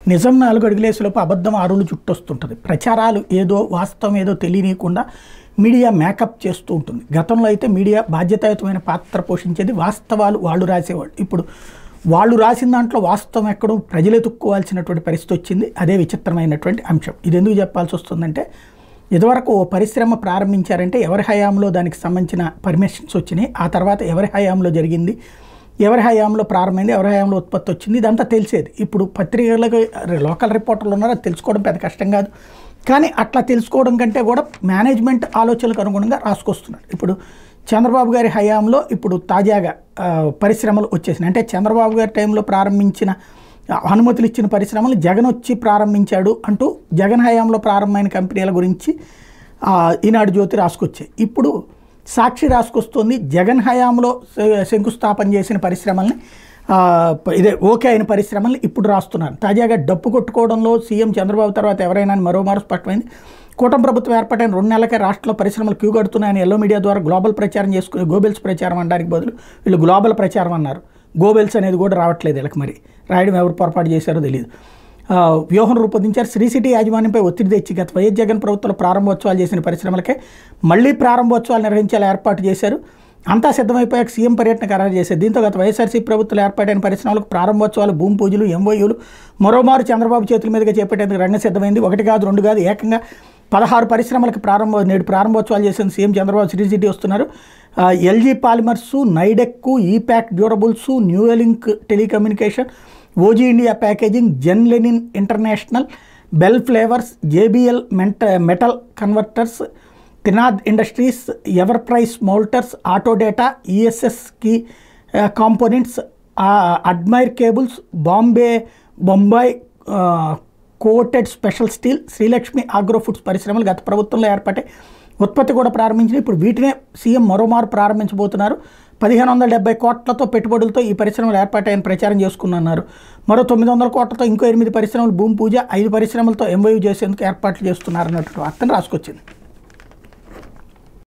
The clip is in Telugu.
నిజం నాలుగు అడుగులేసేలోపు అబద్ధం ఆరులు చుట్టొస్తుంటుంది ప్రచారాలు ఏదో వాస్తవం ఏదో తెలియనీయకుండా మీడియా మేకప్ చేస్తూ ఉంటుంది గతంలో అయితే మీడియా బాధ్యతాయుతమైన పాత్ర పోషించేది వాస్తవాలు వాళ్ళు రాసేవాళ్ళు ఇప్పుడు వాళ్ళు రాసిన దాంట్లో వాస్తవం ఎక్కడో ప్రజలు ఎత్తుక్కోవాల్సినటువంటి పరిస్థితి వచ్చింది అదే విచిత్రమైనటువంటి అంశం ఇది ఎందుకు చెప్పాల్సి వస్తుందంటే ఇదివరకు ఓ పరిశ్రమ ప్రారంభించారంటే ఎవరి హయాంలో దానికి సంబంధించిన పర్మిషన్స్ వచ్చినాయి ఆ తర్వాత ఎవరి హయాంలో జరిగింది ఎవరి హయాంలో ప్రారంభమైంది ఎవరి హయాంలో ఉత్పత్తి వచ్చింది ఇదంతా తెలిసేది ఇప్పుడు పత్రికలకు లోకల్ రిపోర్టర్లు ఉన్నారు అది తెలుసుకోవడం పెద్ద కష్టం కాదు కానీ అట్లా తెలుసుకోవడం కంటే కూడా మేనేజ్మెంట్ ఆలోచనలకు అనుగుణంగా రాసుకొస్తున్నారు ఇప్పుడు చంద్రబాబు గారి హయాంలో ఇప్పుడు తాజాగా ఆ, పరిశ్రమలు వచ్చేసినాయి అంటే చంద్రబాబు గారి టైంలో ప్రారంభించిన అనుమతులు ఇచ్చిన పరిశ్రమలు జగన్ వచ్చి ప్రారంభించాడు అంటూ జగన్ హయాంలో ప్రారంభమైన కంపెనీల గురించి ఆ, ఈనాడు జ్యోతి రాసుకొచ్చాయి ఇప్పుడు సాక్షి రాసుకొస్తుంది జగన్ హయాంలో శ- శంకుస్థాపన చేసిన పరిశ్రమల్ని ఆ, ప- ఇదే ఓకే అయిన పరిశ్రమల్ని ఇప్పుడు రాస్తున్నారు తాజాగా డప్పు కొట్టుకోవడంలో సీఎం చంద్రబాబు తర్వాత ఎవరైనా అని మరోమారు స్పష్టమైంది కూటమి ప్రభుత్వం ఏర్పాటైన రెండు నెలలకే రాష్ట్రంలో పరిశ్రమలు క్యూ కడుతున్నాయని ఎల్లో మీడియా ద్వారా గ్లోబల్ ప్రచారం చేసుకుని గోబెల్స్ ప్రచారం అనడానికి బదులు వీళ్ళు గ్లోబల్ ప్రచారం అన్నారు గోబెల్స్ అనేది కూడా రావట్లేదు వీళ్ళకి మరి రాయడం ఎవరు పొరపాటు చేశారో తెలియదు ఆ, వ్యూహం రూపొందించారు శ్రీ సిటీ యాజమాన్యంపై ఒత్తిడి తెచ్చి గత వైఎస్ జగన్ ప్రభుత్వంలో ప్రారంభోత్సవాలు చేసిన పరిశ్రమలకే మళ్ళీ ప్రారంభోత్సవాలు నిర్వహించేలా ఏర్పాటు చేశారు అంతా సిద్ధమైపోయాక సీఎం పర్యటన ఖరారు చేశారు దీంతో గత వైఎస్ఆర్సీ ప్రభుత్వం ఏర్పాటైన పరిశ్రమలకు ప్రారంభోత్సవాలు భూమి పూజలు ఎంఓయూలు మరోమారు చంద్రబాబు చేతుల మీదుగా చేపట్టేందుకు రంగం సిద్ధమైంది ఒకటి కాదు రెండు కాదు ఏకంగా పదహారు పరిశ్రమలకు ప్రారంభ నేడు ప్రారంభోత్సవాలు చేసిన సీఎం చంద్రబాబు శ్రీ సిటీ వస్తున్నారు ఆ, LG Polymers Nidec Epack Durables న్యూఎలింక్ telecommunication OG India packaging Zen Linen International Bell Flavours JBL మెంట metal converters Trinath industries ever price moulders Autodata ఈఎస్ఎస్కి components Admire cables Bombay Bombay ఆ, coated special steel Srilakshmi agro foods పరిశ్రమలు గత ప్రభుత్వంలో ఏర్పడే ఉత్పత్తి కూడా ప్రారంభించిన ఇప్పుడు వీటినే సీఎం మరోమారు ప్రారంభించబోతున్నారు పదిహేను వందల డెబ్బై కోట్లతో పెట్టుబడులతో ఈ పరిశ్రమలు ఏర్పాటాయని ప్రచారం చేసుకున్నారు మరో తొమ్మిది వందల కోట్లతో ఇంకో ఎనిమిది పరిశ్రమలు భూమి పూజ ఐదు పరిశ్రమలతో ఎంవైవ్ చేసేందుకు ఏర్పాట్లు చేస్తున్నారన్నట్టు వార్తను రాసుకొచ్చింది